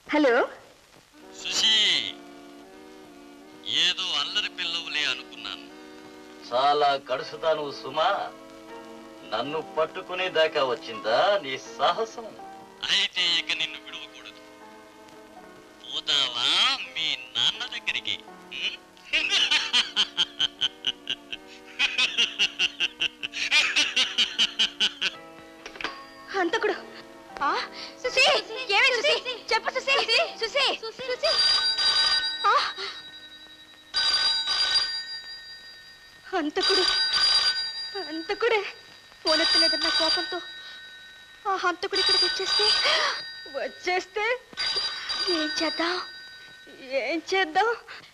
Hello Sushi ఏదో అల్లరి పిల్లవులే అనుకున్నాను చాలా కడుసుతాను సుమా నన్ను పట్టుకునే దాకా వచ్చిందా నీ సాహసం అయితే ఇక నిన్ను విడవకూడదు పోతావా మీ నాన్న దగ్గరికి ఉం? హంతకుడు ఆ, సుశీ ఏమి సుశీ చెప్పు సుశీ సుశీ సుశీ ఆ. హంతకుడు హంతకుడే ఫోన్ ఎత్తలేదన్న కోపంతో ఆ హంతకుడు ఇక్కడికి వచ్చేస్తే వచ్చేస్తే ఏం చేద్దాం ఏం చేద్దాం